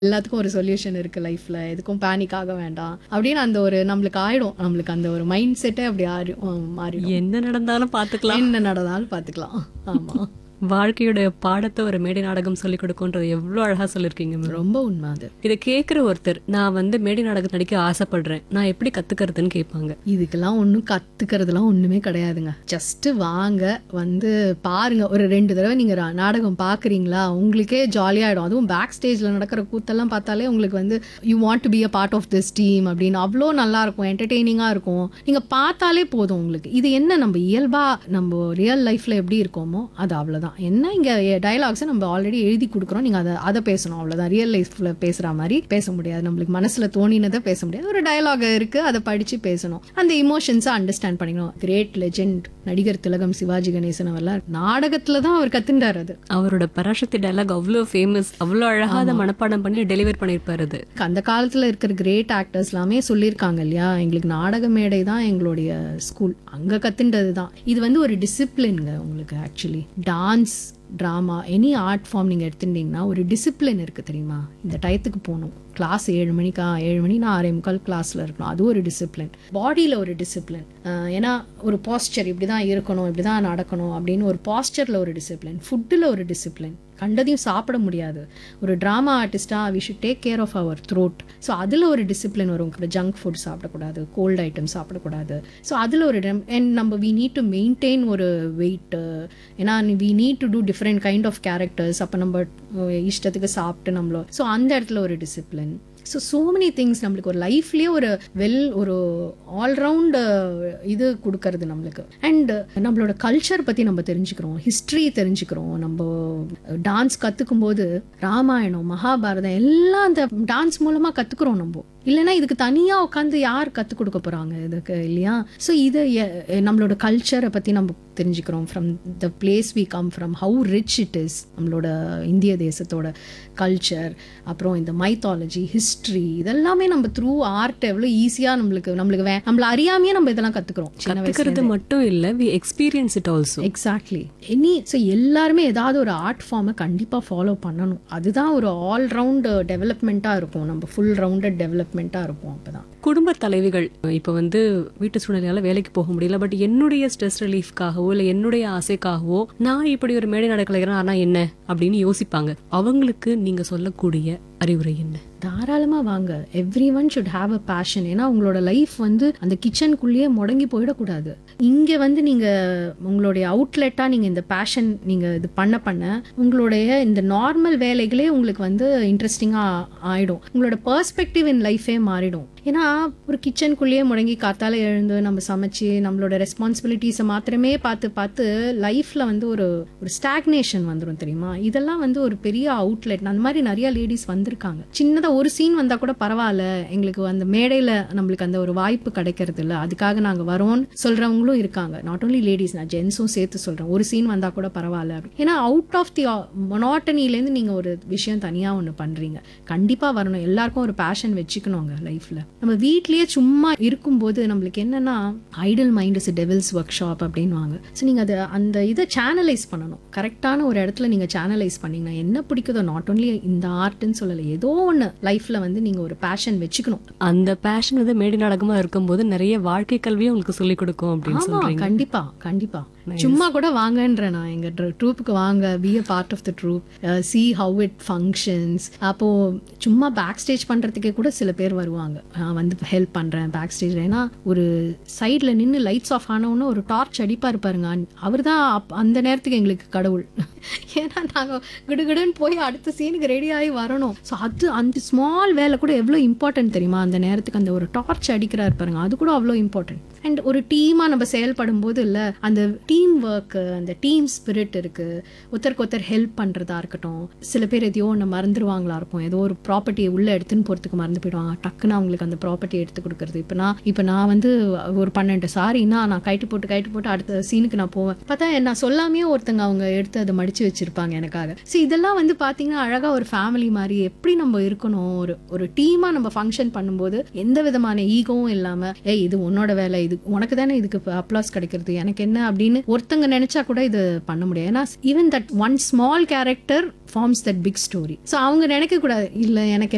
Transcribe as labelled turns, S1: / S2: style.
S1: எல்லாத்துக்கும் ஒரு சொல்யூஷன் இருக்கு லைஃப்ல எதுக்கும் பேனிக் ஆக வேண்டாம் அப்படின்னு அந்த ஒரு நம்மளுக்கு ஆயிடும் நம்மளுக்கு அந்த ஒரு மைண்ட் செட்டே அப்படி ஆறி மாறிடும்
S2: என்ன நடந்தாலும் பாத்துக்கலாம்
S1: என்ன நடந்தாலும் பாத்துக்கலாம் ஆமா
S2: வாழ்க்கையோட பாடத்தை ஒரு மேடை நாடகம் சொல்லி கொடுக்கும்ன்றது எவ்வளவு அழகா சொல்லிருக்கீங்க மேம்
S1: ரொம்ப உண்மை அது
S2: இதை கேக்குற ஒருத்தர் நான் வந்து மேடை நாடகம் நடிக்க ஆசைப்படுறேன் நான் எப்படி கத்துக்கிறதுன்னு கேட்பாங்க
S1: இதுக்கெல்லாம் ஒன்றும் கத்துக்கிறதுலாம் ஒண்ணுமே கிடையாதுங்க ஜஸ்ட் வாங்க வந்து பாருங்க ஒரு ரெண்டு தடவை நீங்க ரா- நாடகம் பாக்குறீங்களா உங்களுக்கே ஜாலியாயிடும் அதுவும் பேக் ஸ்டேஜ்ல நடக்கிற கூத்தெல்லாம் பார்த்தாலே உங்களுக்கு வந்து you want to be a part of this team அப்படின்னு அவ்வளோ நல்லா இருக்கும் என்டர்டெய்னிங்கா இருக்கும் நீங்க பார்த்தாலே போதும் உங்களுக்கு இது என்ன நம்ம இயல்பா நம்ம ரியல் லைஃப்ல எப்படி இருக்கோமோ அது அவ்வளவுதான் என்ன இங்க டயலாக்ஸை நம்ம ஆல்ரெடி எழுதி கொடுக்குறோம் நீங்க அதை அதை பேசணும் அவ்வளவுதான் ரியல் லைஃப்ல பேசுற மாதிரி பேச முடியாது நம்மளுக்கு மனசுல தோணினதை பேச முடியாது ஒரு டயலாக் இருக்கு அதை படிச்சு பேசணும் அந்த இமோஷன்ஸை அண்டர்ஸ்டாண்ட் பண்ணிக்கணும் கிரேட் லெஜெண்ட் நடிகர் திலகம் சிவாஜி கணேசன் அவர்லாம் நாடகத்துல தான் அவர் கத்துண்டார் அது
S2: அவரோட பராசக்தி டயலாக் அவ்வளோ ஃபேமஸ் அவ்வளோ அழகா அதை மனப்பாடம் பண்ணி டெலிவர் பண்ணிருப்பாரு அது
S1: அந்த காலத்துல இருக்கிற கிரேட் ஆக்டர்ஸ் எல்லாமே சொல்லியிருக்காங்க இல்லையா எங்களுக்கு நாடக மேடை தான் எங்களுடைய ஸ்கூல் அங்க கத்துண்டது தான் இது வந்து ஒரு டிசிப்ளின்ங்க உங்களுக்கு actually dance drama any art form நீங்கள் எடுத்துட்டீங்கன்னா ஒரு டிசிப்ளின் இருக்குது தெரியுமா இந்த டயத்துக்கு போகணும் கிளாஸ் ஏழு மணிக்கா ஏழு மணினா ஆறே முக்கால் கிளாஸில் இருக்கணும் அது ஒரு டிசிப்ளின் பாடியில் ஒரு டிசிப்ளின் ஏன்னா ஒரு பாஸ்டர் இப்படி தான் இருக்கணும் இப்படி தான் நடக்கணும் அப்படின்னு ஒரு பாஸ்டரில் ஒரு டிசிப்ளின் ஃபுட்டில் ஒரு டிசிப்ளின் கண்டதையும் சாப்பிட முடியாது ஒரு ட்ராமா ஆர்டிஸ்டாக we should take care of our throat so அதில் ஒரு டிசிப்ளின் வரும் ஜங்க் ஃபுட் சாப்பிடக்கூடாது கோல்ட் ஐட்டம் சாப்பிடக்கூடாது ஸோ அதில் ஒரு அண்ட் நம்ம வி நீட் டு மெயின்டைன் ஒரு வெயிட் ஏன்னா we need to do different kind of characters அப்போ நம்ம அஹ், இஷ்டத்துக்கு சாப்பிட்டு நம்மளோ ஸோ அந்த இடத்துல ஒரு discipline so so many things நம்மளுக்கு ஒரு லைஃப்லேயே ஒரு வெல் ஒரு ஆல்ரவுண்ட் இது கொடுக்கறது நம்மளுக்கு அண்ட் நம்மளோட கல்ச்சர் பற்றி நம்ம தெரிஞ்சுக்கிறோம் ஹிஸ்ட்ரி தெரிஞ்சுக்கிறோம் நம்ம டான்ஸ் கற்றுக்கும் போது ராமாயணம் மகாபாரதம் எல்லாம் அந்த டான்ஸ் மூலமாக கற்றுக்குறோம் நம்ம இல்லைன்னா இதுக்கு தனியாக உட்காந்து யார் கற்றுக் கொடுக்க போகிறாங்க இதுக்கு இல்லையா ஸோ இதை எ- நம்மளோட கல்ச்சரை பற்றி நம்ம தெரிஞ்சுக்கிறோம் from the place we come from how rich it is நம்மளோட இந்திய தேசத்தோட கல்ச்சர் அப்புறம் இந்த மைத்தாலஜி ஹிஸ்ட்ரி இதெல்லாமே நம்ம த்ரூ ஆர்ட் எவ்வளோ ஈஸியாக நம்மளுக்கு நம்மளுக்கு வே நம்மள அறியாமையே நம்ம இதெல்லாம் கற்றுக்குறோம் சின்ன வயசுல
S2: கத்துக்கிறது மட்டும் இல்ல we experience it also
S1: exactly any so எல்லாருமே ஏதாவது ஒரு ஆர்ட் ஃபார்மை கண்டிப்பாக ஃபாலோ பண்ணணும் அதுதான் ஒரு ஆல் ரவுண்ட் டெவலப்மெண்ட்டாக இருக்கும் நம்ம ஃபுல் ரவுண்டட் டெவலப்மெண்ட்டாக இருக்கும் அப்பதான்
S2: குடும்ப தலைவிகள் இப்ப வந்து வீட்டு சூழ்நிலையால வேலைக்கு போக முடியல பட் என்னுடைய ஸ்ட்ரெஸ் ரிலீஃப்காகவோ இல்ல என்னுடைய ஆசைக்காகவோ நான் இப்படி ஒரு மேடை நடக்கலைகிறேன் ஆனா என்ன அப்படின்னு யோசிப்பாங்க அவங்களுக்கு நீங்க சொல்லக்கூடிய அறிவுரை என்ன
S1: தாராளமா வாங்க every one should have a passion ஏன்னா உங்களோட லைஃப் வந்து அந்த கிச்சனுக்குள்ளேயே முடங்கி போயிடக்கூடாது இங்க வந்து நீங்க உங்களுடைய அவுட்லெட்டா நீங்க இந்த பேஷன் நீங்க இது பண்ண பண்ண உங்களுடைய இந்த நார்மல் வேலைகளே உங்களுக்கு வந்து இன்ட்ரெஸ்டிங்கா ஆயிடும் உங்களோட பெர்ஸ்பெக்டிவ் இன் லைஃபே மாறிடும் ஏன்னா ஒரு கிச்சனுக்குள்ளேயே முடங்கி காத்தால எழுந்து நம்ம சமைச்சு நம்மளோட ரெஸ்பான்சிபிலிட்டிஸை மாத்திரமே பார்த்து பார்த்து லைஃப்ல வந்து ஒரு ஒரு ஸ்டாக்னேஷன் வந்துடும் தெரியுமா இதெல்லாம் வந்து ஒரு பெரிய அவுட்லெட் அந்த மாதிரி நிறைய லேடிஸ் வந்திருக்காங்க சின்னதா ஒரு சீன் வந்தா கூட பரவாயில்ல எங்களுக்கு அந்த மேடையில நம்மளுக்கு அந்த ஒரு வாய்ப்பு கிடைக்கிறது இல்ல அதுக்காக நாங்க வரோம்னு சொல்றவங்களும் இருக்காங்க நாட் only லேடிஸ் நான் ஜென்ஸும் சேர்த்து சொல்றேன் ஒரு சீன் வந்தா கூட பரவாயில்ல அப்படி. ஏன்னா அவுட் ஆஃப் தி மொனாட்டனிலேருந்து நீங்க ஒரு விஷயம் தனியா ஒன்று பண்றீங்க கண்டிப்பா வரணும் எல்லாருக்கும் ஒரு பேஷன் வச்சுக்கணுங்க லைஃப்ல நம்ம வீட்லயே சும்மா இருக்கும்போது நம்மளுக்கு என்னன்னா idle mind is devil's workshop அப்படின்வாங்க ஸோ நீங்க அதை அந்த இதை சேனலைஸ் பண்ணணும் கரெக்டான ஒரு இடத்துல நீங்க சேனலைஸ் பண்ணீங்கன்னா என்ன பிடிக்குதோ நாட் only இந்த ஆர்ட்னு சொல்லலை ஏதோ ஒன்று லைஃப்ல வந்து நீங்க ஒரு பேஷன் வச்சுக்கணும்
S2: அந்த பேஷன் வந்து மேடை நாடகமா இருக்கும்போது நிறைய வாழ்க்கை கல்வியும் உங்களுக்கு சொல்லிக் கொடுக்கும் அப்படின்னு
S1: ஆமா
S2: சொல்றீங்க
S1: கண்டிப்பா கண்டிப்பா சும்மா கூட வாங்கன்ற நான் எங்க ட்ரூப்புக்கு வாங்க be a part of the troupe see how it functions அப்போ சும்மா பேக் ஸ்டேஜ் பண்றதுக்கே கூட சில பேர் வருவாங்க நான் வந்து ஹெல்ப் பண்றேன் பேக் ஸ்டேஜ் ஏன்னா ஒரு சைட்ல நின்று லைட்ஸ் ஆஃப் ஆனவுன்னு ஒரு டார்ச் அடிப்பாரு பாருங்க அவர் தான் அந்த நேரத்துக்கு எங்களுக்கு கடவுள் ஏன்னா நாங்க கிடுகிடுன்னு போய் அடுத்த சீனுக்கு ரெடி ஆகி வரணும் ஸோ அது அந்த ஸ்மால் வேலை கூட எவ்வளோ இம்பார்ட்டன்ட் தெரியுமா அந்த நேரத்துக்கு அந்த ஒரு டார்ச் அடிக்கிறாரு பாருங்க அது கூட அவ்வளோ இம்பார்ட்டன்ட் அண்ட் ஒரு டீமா நம்ம செயல்படும் போது இல்ல அந்த டீம் ஒர்க் அந்த டீம் ஸ்பிரிட் இருக்கு ஒருத்தருக்கு ஒருத்தர் ஹெல்ப் பண்றதா இருக்கட்டும் சில பேர் எதையோ ஒன்று மறந்துடுவாங்களா இருக்கும் ஏதோ ஒரு ப்ராப்பர்ட்டியை உள்ள எடுத்துன்னு போறதுக்கு மறந்து போயிடுவாங்க டக்குன்னு அவங்களுக்கு அந்த ப்ராப்பர்ட்டி எடுத்து கொடுக்கறது இப்போ நான் இப்போ நான் வந்து ஒரு பன்னெண்டு சாரின்னா நான் கைட்டு போட்டு கைட்டு போட்டு அடுத்த சீனுக்கு நான் போவேன் பார்த்தா நான் சொல்லாமே ஒருத்தங்க அவங்க எடுத்து அதை மடிச்சு வச்சிருப்பாங்க எனக்காக ஸோ இதெல்லாம் வந்து பாத்தீங்கன்னா அழகா ஒரு ஃபேமிலி மாதிரி எப்படி நம்ம இருக்கணும் ஒரு ஒரு டீமா நம்ம ஃபங்க்ஷன் பண்ணும்போது எந்த விதமான ஈகோவும் இல்லாம ஏய் இது உன்னோட வேலை இது உனக்கு தானே இதுக்கு அப்ளாஸ் கிடைக்கிறது எனக்கு என்ன அப்படின்னு ஒருத்தங்க நினைச்சா கூட இது பண்ண முடியாது ஏன்னா even that one small character forms that big story so அவங்க நினைக்க கூடாது இல்ல எனக்கு